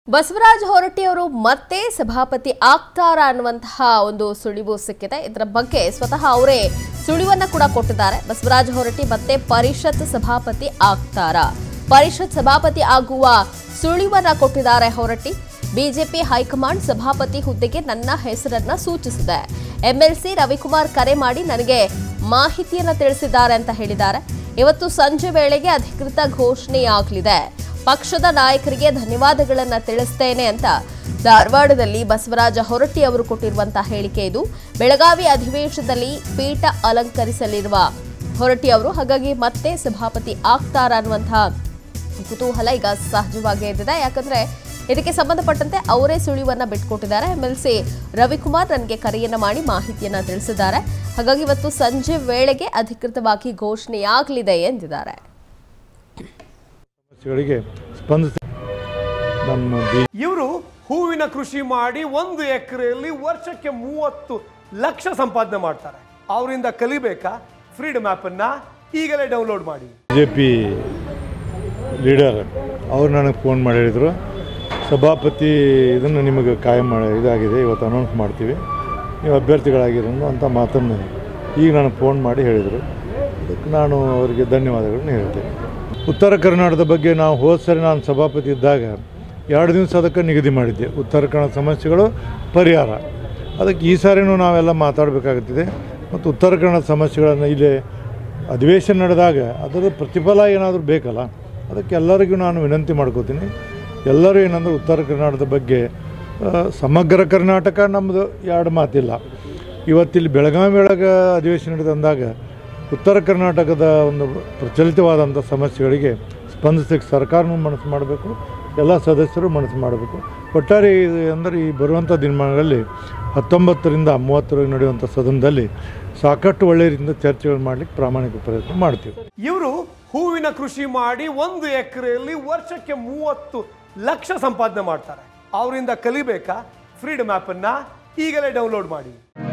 ಬಸವರಾಜ ಹೊರಟ್ಟಿ ಅವರು ಮತ್ತೆ ಸಭಾಪತಿ ಆಗ್ತಾರ ಅನ್ನುವಂತಹ ಒಂದು ಸುಳಿವು ಸಿಕ್ಕಿದೆ ಇದರ ಬಗ್ಗೆ ಸ್ವತಃ ಅವರೇ ಸುಳಿವನ್ನ ಕೂಡ ಕೊಟ್ಟಿದ್ದಾರೆ ಬಸವರಾಜ ಹೊರಟ್ಟಿ ಮತ್ತೆ ಪರಿಷತ್ ಸಭಾಪತಿ ಆಗ್ತಾರ ಪರಿಷತ್ ಸಭಾಪತಿ ಆಗುವ ಸುಳಿವನ್ನ ಕೊಟ್ಟಿದ್ದಾರೆ ಹೊರಟ್ಟಿ ಬಿಜೆಪಿ ಹೈಕಮಾಂಡ್ ಸಭಾಪತಿ ಹುದ್ದೆಗೆ ನನ್ನ ಹೆಸರನ್ನ ಸೂಚಿಸಿದೆ ಎಂಎಲ್ಸಿ ರವಿಕುಮಾರ್ ಕರೆ ಮಾಡಿ ನನಗೆ ಮಾಹಿತಿಯನ್ನ ತಿಳಿಸಿದ್ದಾರೆ ಅಂತ ಹೇಳಿದ್ದಾರೆ ಇವತ್ತು ಸಂಜೆ ವೇಳೆಗೆ ಅಧಿಕೃತ ಘೋಷಣೆಯಾಗಲಿದೆ ಪಕ್ಷದ ನಾಯಕರಿಗೆ ಧನ್ಯವಾದಗಳನ್ನ ತಿಳಿಸ್ತೇನೆ ಅಂತ ಧಾರವಾಡದಲ್ಲಿ ಬಸವರಾಜ ಹೊರಟ್ಟಿ ಅವರು ಕೊಟ್ಟಿರುವಂತಹ ಹೇಳಿಕೆ ಇದು ಬೆಳಗಾವಿ ಅಧಿವೇಶನದಲ್ಲಿ ಪೀಠ ಅಲಂಕರಿಸಲಿರುವ ಹೊರಟ್ಟಿ ಅವರು ಹಾಗಾಗಿ ಮತ್ತೆ ಸಭಾಪತಿ ಆಗ್ತಾರ ಅನ್ನುವಂತಹ ಕುತೂಹಲ ಈಗ ಸಹಜವಾಗಿ ಎದ್ದಿದೆ ಯಾಕಂದ್ರೆ ಇದಕ್ಕೆ ಸಂಬಂಧಪಟ್ಟಂತೆ ಅವರೇ ಸುಳಿವನ್ನ ಬಿಟ್ಕೊಟ್ಟಿದ್ದಾರೆ ಎಂಎಲ್ಸಿ ರವಿಕುಮಾರ್ ನನಗೆ ಕರೆಯನ್ನ ಮಾಡಿ ಮಾಹಿತಿಯನ್ನ ತಿಳಿಸಿದ್ದಾರೆ ಹಾಗಾಗಿ ಇವತ್ತು ಸಂಜೆ ವೇಳೆಗೆ ಅಧಿಕೃತವಾಗಿ ಘೋಷಣೆಯಾಗಲಿದೆ ಎಂದಿದ್ದಾರೆ ಸಮಸ್ಯೆಗಳಿಗೆ ಸ್ಪಂದಿಸಿ ನಮ್ಮ ಬಿ ಇವರು ಹೂವಿನ ಕೃಷಿ ಮಾಡಿ ಒಂದು ಎಕರೆಯಲ್ಲಿ ವರ್ಷಕ್ಕೆ ಮೂವತ್ತು ಲಕ್ಷ ಸಂಪಾದನೆ ಮಾಡ್ತಾರೆ ಅವರಿಂದ ಕಲಿಬೇಕಾ ಫ್ರೀಡಮ್ ಅನ್ನ ಈಗಲೇ ಡೌನ್ಲೋಡ್ ಮಾಡಿ ಜೆ ಪಿ ಲೀಡರ್ ಅವ್ರು ನನಗೆ ಫೋನ್ ಮಾಡಿ ಹೇಳಿದರು ಸಭಾಪತಿ ಇದನ್ನು ನಿಮಗೆ ಕಾಯಂ ಮಾಡಿ ಇದಾಗಿದೆ ಇವತ್ತು ಅನೌನ್ಸ್ ಮಾಡ್ತೀವಿ ನೀವು ಅಭ್ಯರ್ಥಿಗಳಾಗಿರೋದು ಅಂತ ಮಾತನ್ನು ಈಗ ನನಗೆ ಫೋನ್ ಮಾಡಿ ಹೇಳಿದರು ಅದಕ್ಕೆ ನಾನು ಅವರಿಗೆ ಧನ್ಯವಾದಗಳನ್ನು ಹೇಳ್ತೇನೆ ಉತ್ತರ ಕರ್ನಾಟಕದ ಬಗ್ಗೆ ನಾವು ಹೋದ ಸರಿ ನಾನು ಸಭಾಪತಿ ಇದ್ದಾಗ ಎರಡು ದಿವಸ ಅದಕ್ಕೆ ನಿಗದಿ ಮಾಡಿದ್ದೆ ಉತ್ತರ ಕನ್ನಡ ಸಮಸ್ಯೆಗಳು ಪರಿಹಾರ ಅದಕ್ಕೆ ಈ ಸಾರಿನೂ ನಾವೆಲ್ಲ ಮಾತಾಡಬೇಕಾಗುತ್ತಿದೆ ಮತ್ತು ಉತ್ತರ ಕನ್ನಡ ಸಮಸ್ಯೆಗಳನ್ನು ಇಲ್ಲಿ ಅಧಿವೇಶನ ನಡೆದಾಗ ಅದರ ಪ್ರತಿಫಲ ಏನಾದರೂ ಬೇಕಲ್ಲ ಅದಕ್ಕೆ ಎಲ್ಲರಿಗೂ ನಾನು ವಿನಂತಿ ಮಾಡ್ಕೋತೀನಿ ಎಲ್ಲರೂ ಏನಂದ್ರೆ ಉತ್ತರ ಕರ್ನಾಟಕದ ಬಗ್ಗೆ ಆ, ಸಮಗ್ರ ಕರ್ನಾಟಕ ನಮ್ಮದು ಎರಡು ಮಾತಿಲ್ಲ ಇವತ್ತಿಲ್ಲಿ ಬೆಳಗಾವಿ ಒಳಗೆ ಅಧಿವೇಶನ ನಡೆದು ಅಂದಾಗ ಉತ್ತರ ಕರ್ನಾಟಕದ ಒಂದು ಪ್ರಚಲಿತವಾದಂಥ ಸಮಸ್ಯೆಗಳಿಗೆ ಸ್ಪಂದಿಸಲಿಕ್ಕೆ ಸರ್ಕಾರನೂ ಮನಸ್ಸು ಮಾಡಬೇಕು ಎಲ್ಲ ಸದಸ್ಯರು ಮನಸ್ಸು ಮಾಡಬೇಕು ಒಟ್ಟಾರೆ ಇದು ಅಂದರೆ ಈ ಬರುವಂಥ ದಿನಮಾನಗಳಲ್ಲಿ ಹತ್ತೊಂಬತ್ತರಿಂದ ಮೂವತ್ತರವರೆಗೆ ನಡೆಯುವಂಥ ಸದನದಲ್ಲಿ ಸಾಕಷ್ಟು ಒಳ್ಳೆಯ ರೀತಿಯಿಂದ ಚರ್ಚೆಗಳು ಮಾಡಲಿಕ್ಕೆ ಪ್ರಾಮಾಣಿಕ ಪ್ರಯತ್ನ ಮಾಡ್ತೀವಿ ಇವರು ಹೂವಿನ ಕೃಷಿ ಮಾಡಿ ಒಂದು ಎಕರೆಯಲ್ಲಿ ವರ್ಷಕ್ಕೆ ಮೂವತ್ತು ಲಕ್ಷ ಸಂಪಾದನೆ ಮಾಡ್ತಾರೆ ಅವರಿಂದ ಕಲಿಬೇಕಾ ಫ್ರೀಡಮ್ ಅನ್ನ ಈಗಲೇ ಡೌನ್ಲೋಡ್ ಮಾಡಿ